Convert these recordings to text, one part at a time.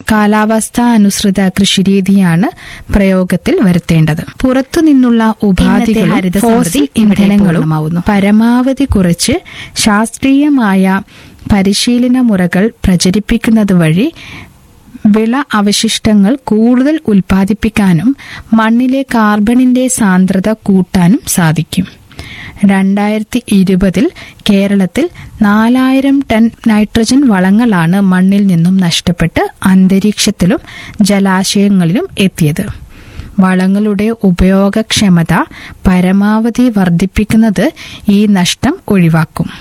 കാലാവസ്ഥാ അനുസൃത കൃഷിരീതിയാണ് പ്രയോഗത്തിൽ വരുത്തേണ്ടത് പുറത്തുനിന്നുള്ള ഉപാധികളും ഹരിത ഫോസിൽ സമൃദ്ധി ഇവിടെ ഇന്ധനങ്ങളും പൂർണ്ണമാവുന്നു. പരമാവധി കുറച്ച് ശാസ്ത്രീയമായ പരിശീലന മുറകൾ പ്രചരിപ്പിക്കുന്നത് വഴി വിള അവശിഷ്ടങ്ങൾ കൂടുതൽ ഉൽപ്പാദിപ്പിക്കാനും മണ്ണിലെ കാർബണിന്റെ സാന്ദ്രത കൂട്ടാനും സാധിക്കും രണ്ടായിരത്തി ഇരുപതിൽ കേരളത്തിൽ നാലായിരം ടൺ നൈട്രജൻ വളങ്ങളാണ് മണ്ണിൽ നിന്നും നഷ്ടപ്പെട്ട് അന്തരീക്ഷത്തിലും ജലാശയങ്ങളിലും എത്തിയത് വളങ്ങളുടെ ഉപയോഗക്ഷമത പരമാവധി വർദ്ധിപ്പിക്കുന്നത് ഈ നഷ്ടം ഒഴിവാക്കും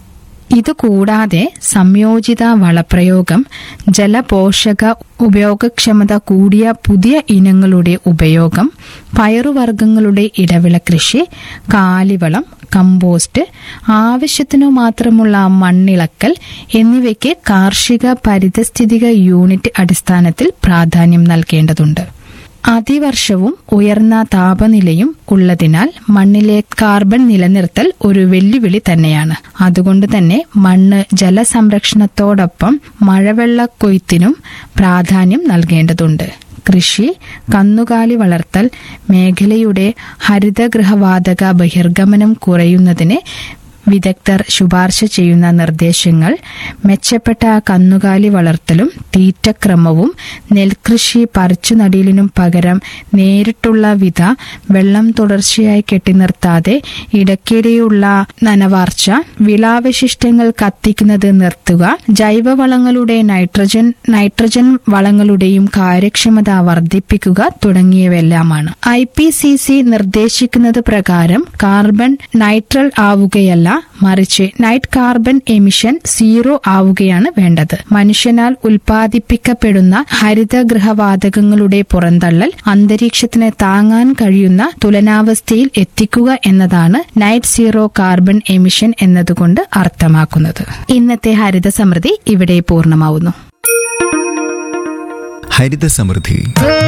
ഇതുകൂടാതെ സംയോജിത വളപ്രയോഗം ജലപോഷക ഉപയോഗക്ഷമത കൂടിയ പുതിയ ഇനങ്ങളുടെ ഉപയോഗം പയറുവർഗ്ഗങ്ങളുടെ ഇടവിള കൃഷി കാലിവളം കമ്പോസ്റ്റ് ആവശ്യത്തിനു മാത്രമുള്ള മണ്ണിളക്കൽ എന്നിവയ്ക്ക് കാർഷിക പരിതസ്ഥിതിക യൂണിറ്റ് അടിസ്ഥാനത്തിൽ പ്രാധാന്യം നൽകേണ്ടതുണ്ട് അതിവർഷവും ഉയർന്ന താപനിലയും ഉള്ളതിനാൽ മണ്ണിലെ കാർബൺ നിലനിർത്തൽ ഒരു വെല്ലുവിളി തന്നെയാണ് അതുകൊണ്ട് തന്നെ മണ്ണ് ജലസംരക്ഷണത്തോടൊപ്പം മഴവെള്ള കൊയ്ത്തിനും പ്രാധാന്യം നൽകേണ്ടതുണ്ട് കൃഷി കന്നുകാലി വളർത്തൽ മേഖലയുടെ ഹരിതഗൃഹവാതക ബഹിർഗമനം കുറയുന്നതിന് വിദഗ്ധർ ശുപാർശ ചെയ്യുന്ന നിർദ്ദേശങ്ങൾ മെച്ചപ്പെട്ട കന്നുകാലി വളർത്തലും തീറ്റക്രമവും നെൽകൃഷി പറിച്ചുനടീലിനും പകരം നേരിട്ടുള്ള വിധ വെള്ളം തുടർച്ചയായി കെട്ടിനിർത്താതെ ഇടയ്ക്കിടെയുള്ള നനവാർച്ച വിളാവശിഷ്ടങ്ങൾ കത്തിക്കുന്നത് നിർത്തുക ജൈവവളങ്ങളുടെ നൈട്രജൻ നൈട്രജൻ വളങ്ങളുടെയും കാര്യക്ഷമത വർദ്ധിപ്പിക്കുക തുടങ്ങിയവയെല്ലാമാണ് ഐ പി സി സി നിർദ്ദേശിക്കുന്നത് പ്രകാരം കാർബൺ നൈട്രൽ ആവുകയല്ല മറിച്ച് നൈറ്റ് കാർബൺ എമിഷൻ സീറോ ആവുകയാണ് വേണ്ടത് മനുഷ്യനാൽ ഉൽപ്പാദിപ്പിക്കപ്പെടുന്ന ഹരിതഗൃഹവാതകങ്ങളുടെ പുറന്തള്ളൽ അന്തരീക്ഷത്തിന് താങ്ങാൻ കഴിയുന്ന തുലനാവസ്ഥയിൽ എത്തിക്കുക എന്നതാണ് നൈറ്റ് സീറോ കാർബൺ എമിഷൻ എന്നതുകൊണ്ട് അർത്ഥമാക്കുന്നത് ഇന്നത്തെ ഹരിത സമൃദ്ധി ഇവിടെ പൂർണ്ണമാവുന്നു ഹരിത സമൃദ്ധി